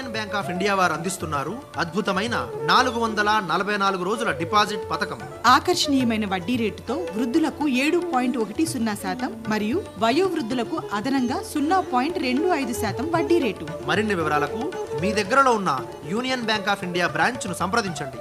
union bank of India వారు అందిస్తున్నారు అద్భుతమైన నాలుగు వందల నలభై నాలుగు రోజుల డిపాజిట్ పథకం ఆకర్షణీయమైన వడ్డీ రేటుతో వృద్ధులకు ఏడు పాయింట్ ఒకటి సున్నా శాతం మరియు వయోవృద్ధులకు అదనంగా సున్నా పాయింట్ రెండు ఐదు శాతం వడ్డీ రేటు మరిన్ని వివరాలకు మీ దగ్గరలో ఉన్న యూనియన్ బ్యాంక్ ఆఫ్ ఇండియా బ్రాంచ్ను సంప్రదించండి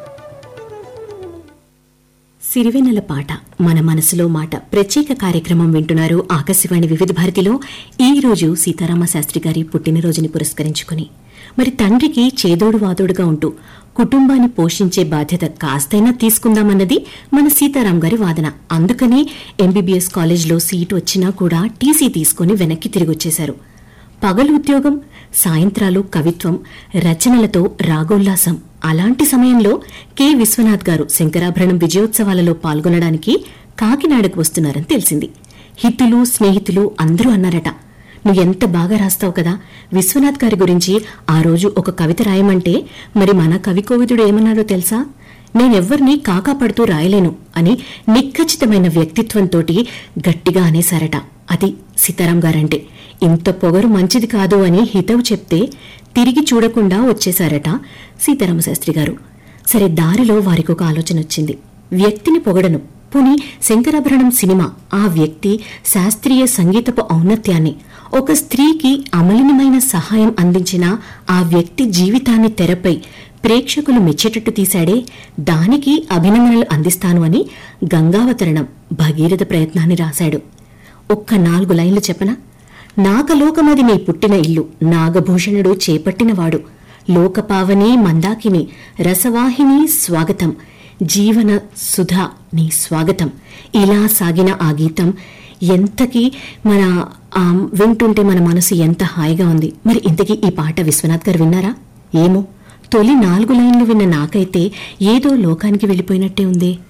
సిరివెన్నెల పాట మన మనసులో మాట ప్రత్యేక కార్యక్రమం వింటున్నారు ఆకాశవాణి వివిధ భారతిలో ఈ రోజు సీతారామ శాస్త్రి గారి పుట్టినరోజుని పురస్కరించుకుని మరి తండ్రికి చేదోడు వాదోడుగా ఉంటూ కుటుంబాన్ని పోషించే బాధ్యత కాస్తైనా తీసుకుందామన్నది మన సీతారాం గారి వాదన అందుకనే ఎంబీబీఎస్ కాలేజ్లో సీటు వచ్చినా కూడా టీసీ తీసుకుని వెనక్కి తిరిగొచ్చేశారు పగలు ఉద్యోగం సాయంత్రాలు కవిత్వం రచనలతో రాగోల్లాసం అలాంటి సమయంలో కె విశ్వనాథ్ గారు శంకరాభరణం విజయోత్సవాలలో పాల్గొనడానికి కాకినాడకు వస్తున్నారని తెలిసింది హితులు స్నేహితులు అందరూ అన్నారట నువ్వెంత బాగా రాస్తావు కదా విశ్వనాథ్ గారి గురించి ఆ రోజు ఒక కవిత రాయమంటే మరి మన కవి కోవిదుడు ఏమన్నాడో తెలుసా నేనెవ్వరినీ కాకాపడుతూ రాయలేను అని నిఖచ్చితమైన వ్యక్తిత్వంతోటి గట్టిగా అనేశారట అది సీతారాం గారంటే ఇంత పొగరు మంచిది కాదు అని హితవు చెప్తే తిరిగి చూడకుండా వచ్చేశారట సీతారామశాస్త్రి గారు సరే దారిలో వారికి ఒక ఆలోచన వచ్చింది వ్యక్తిని పొగడను పోనీ శంకరాభరణం సినిమా ఆ వ్యక్తి శాస్త్రీయ సంగీతపు ఔన్నత్యాన్ని ఒక స్త్రీకి అమలినమైన సహాయం అందించిన ఆ వ్యక్తి జీవితాన్ని తెరపై ప్రేక్షకులు మెచ్చేటట్టు తీశాడే దానికి అభినందనలు అందిస్తాను అని గంగావతరణం భగీరథ ప్రయత్నాన్ని రాశాడు ఒక్క నాలుగు లైన్లు చెప్పనా నాగలోకమది నీ పుట్టిన ఇల్లు నాగభూషణుడు చేపట్టినవాడు లోకపావని మందాకిని రసవాహిని స్వాగతం జీవన సుధా నీ స్వాగతం ఇలా సాగిన ఆ గీతం ఎంతకి మన ఆ, వింటుంటే మన మనసు ఎంత హాయిగా ఉంది మరి ఇంతకీ ఈ పాట విశ్వనాథ్ గారు విన్నారా ఏమో తొలి నాలుగు లైన్లు విన్న నాకైతే ఏదో లోకానికి వెళ్ళిపోయినట్టే ఉందే